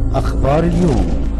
أخبار اليوم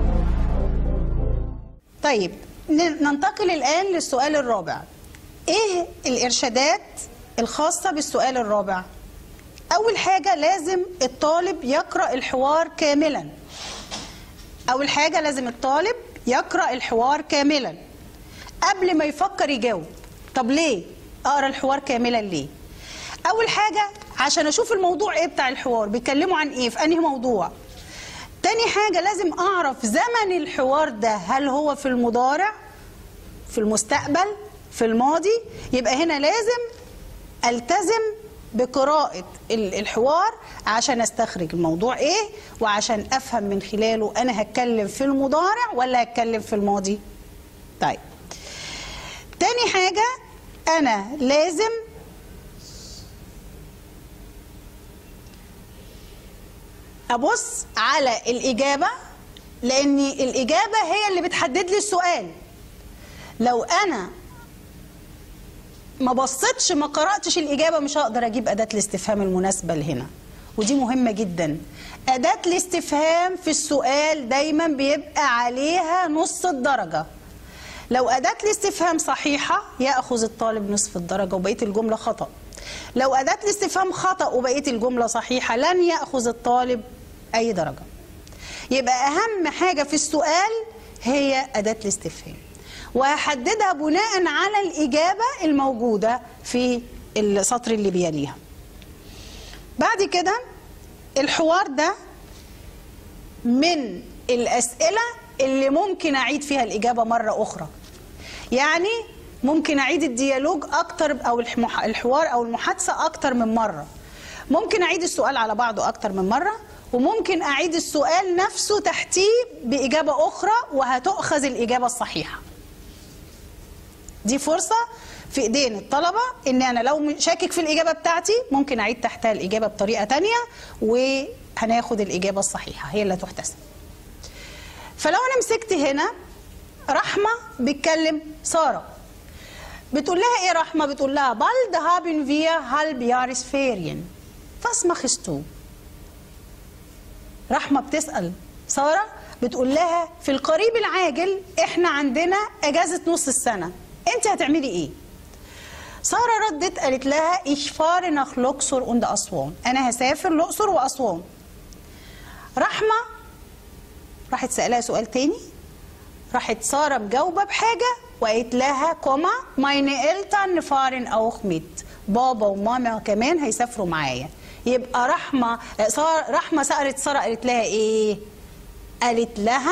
طيب ن- ننتقل الآن للسؤال الرابع إيه الإرشادات الخاصة بالسؤال الرابع؟ أول حاجة لازم الطالب يقرأ الحوار كاملا أول حاجة لازم الطالب يقرأ الحوار كاملا قبل ما يفكر يجاوب طب ليه؟ أقرأ الحوار كاملا ليه؟ أول حاجة عشان أشوف الموضوع إيه بتاع الحوار بيتكلموا عن إيه في أنهي موضوع تاني حاجة لازم أعرف زمن الحوار ده هل هو في المضارع في المستقبل في الماضي يبقى هنا لازم التزم بقراءة ال- الحوار عشان استخرج الموضوع ايه وعشان افهم من خلاله انا هتكلم في المضارع ولا هتكلم في الماضي طيب تاني حاجة انا لازم ابص على الاجابة لان الاجابة هي اللي بتحدد لي السؤال لو انا ما بصيتش ما قرأتش الإجابة مش هقدر أجيب أداة الاستفهام المناسبة لهنا ودي مهمة جدا أداة الاستفهام في السؤال دايما بيبقى عليها نص الدرجة لو أداة الاستفهام صحيحة يأخذ الطالب نصف الدرجة وبقية الجملة خطأ لو أداة الاستفهام خطأ وبقية الجملة صحيحة لن يأخذ الطالب أي درجة يبقى أهم حاجة في السؤال هي أداة الاستفهام وهحددها بناء على الإجابة الموجودة في السطر اللي بيليها بعد كده الحوار ده من الأسئلة اللي ممكن أعيد فيها الإجابة مرة أخرى يعني ممكن أعيد الديالوج أكتر أو الحمح- الحوار أو المحادثة أكتر من مرة ممكن أعيد السؤال على بعضه أكتر من مرة وممكن أعيد السؤال نفسه تحتيه بإجابة أخرى وهتؤخذ الإجابة الصحيحة دي فرصة في ايدين الطلبة ان انا لو شاكك في الاجابة بتاعتي ممكن اعيد تحتها الاجابة بطريقة تانية وهناخد الاجابة الصحيحة هي اللي تحتسب فلو انا مسكت هنا رحمة بتكلم سارة بتقول لها ايه رحمة بتقول لها bald haben wir halbjahresferien was machst du رحمة بتسأل سارة بتقول لها في القريب العاجل احنا عندنا اجازة نص السنة انت هتعملي ايه سارة ردت قالت لها ich fahre nach Luxor und أسوان أنا هسافر الأقصر وأسوان رحمة راحت سألها سؤال تاني راحت سارة مجاوبة بحاجة وقالت لها كوما meine Eltern fahren auch mit بابا وماما كمان هيسافروا معايا يبقى رحمة سارة رحمة سألت سارة قالت لها ايه قالت لها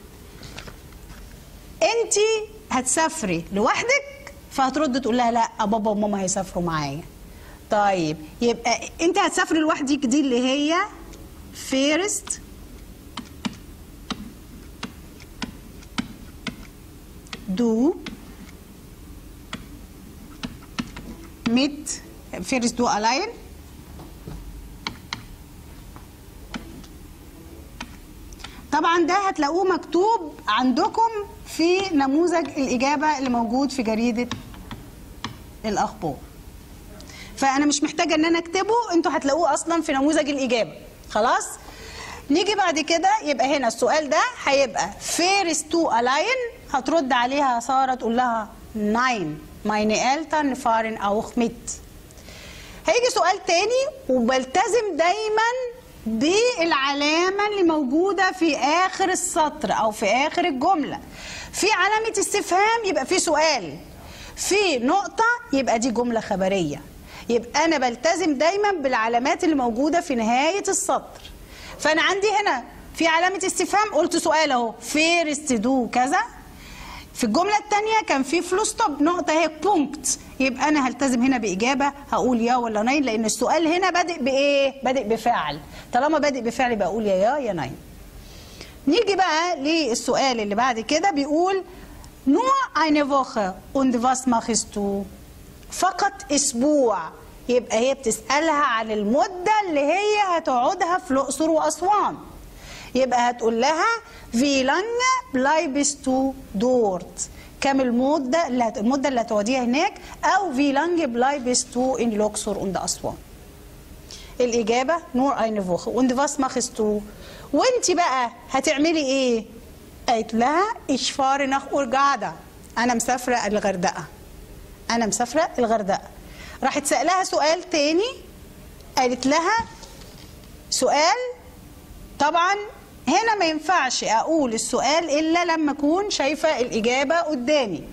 انت هتسافري لوحدك فهترد تقول لها لا بابا وماما هيسافروا معايا طيب يبقى انت هتسافري لوحدك دي اللي هي فيرست دو mit فيرست دو الاين طبعا ده هتلاقوه مكتوب عندكم في نموذج الإجابة اللي موجود في جريدة الأخبار فأنا مش محتاجة إن أنا أكتبه أنتوا هتلاقوه أصلا في نموذج الإجابة خلاص نيجي بعد كده يبقى هنا السؤال ده هيبقى فيرست تو ألاين هترد عليها سارة تقول لها ناين meine Eltern fahren auch mit هيجي سؤال تاني وبلتزم دايما بالعلامة اللي موجودة في آخر السطر أو في آخر الجملة في علامة استفهام يبقى في سؤال في نقطة يبقى دي جملة خبرية يبقى أنا بلتزم دايما بالعلامات اللي موجودة في نهاية السطر فأنا عندي هنا في علامة استفهام قلت سؤال أهو فيرست دو كذا في الجملة الثانية كان في فلوس ستوب نقطة هي بونكت يبقى أنا هلتزم هنا بإجابة هقول يا ولا ناين لأن السؤال هنا بادئ بإيه؟ بادئ بفعل طالما بادئ بفعل يبقى أقول يا يا يا ناين نيجي بقى للسؤال اللي بعد كده بيقول nur eine Woche und was machst du فقط أسبوع يبقى هي بتسألها عن المدة اللي هي هتقعدها في الأقصر وأسوان يبقى هتقول لها wie lange bleibst du dort كم المدة اللي هت... المدة اللي هتقعديها هناك أو wie lange bleibst du in الأقصر und أسوان الإجابة نور eine Woche und was machst du وانت بقى هتعملي ايه قالت لها ich fahre nach Hurghada أنا مسافرة الغردقة أنا مسافرة الغردقة راحت سألها سؤال تاني قالت لها سؤال طبعا هنا ما ينفعش أقول السؤال إلا لما أكون شايفة الإجابة قدامي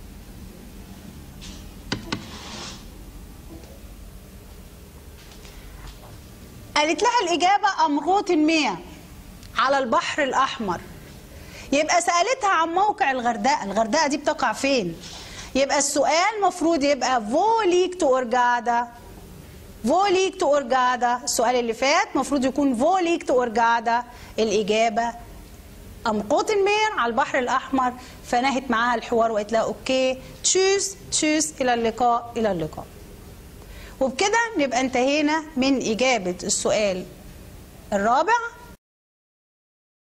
قالت لها الإجابة أمروت مية على البحر الأحمر يبقى سألتها عن موقع الغردقة الغردقة دي بتقع فين يبقى السؤال مفروض يبقى فوليك تو أورجادا فوليك تو أورجادا السؤال اللي فات مفروض يكون فوليك تو أورجادا الإجابة أمقوت المير على البحر الأحمر فنهت معاها الحوار وقالت لها أوكي تشوز تشوز إلى اللقاء إلى اللقاء وبكده نبقى انتهينا من إجابة السؤال الرابع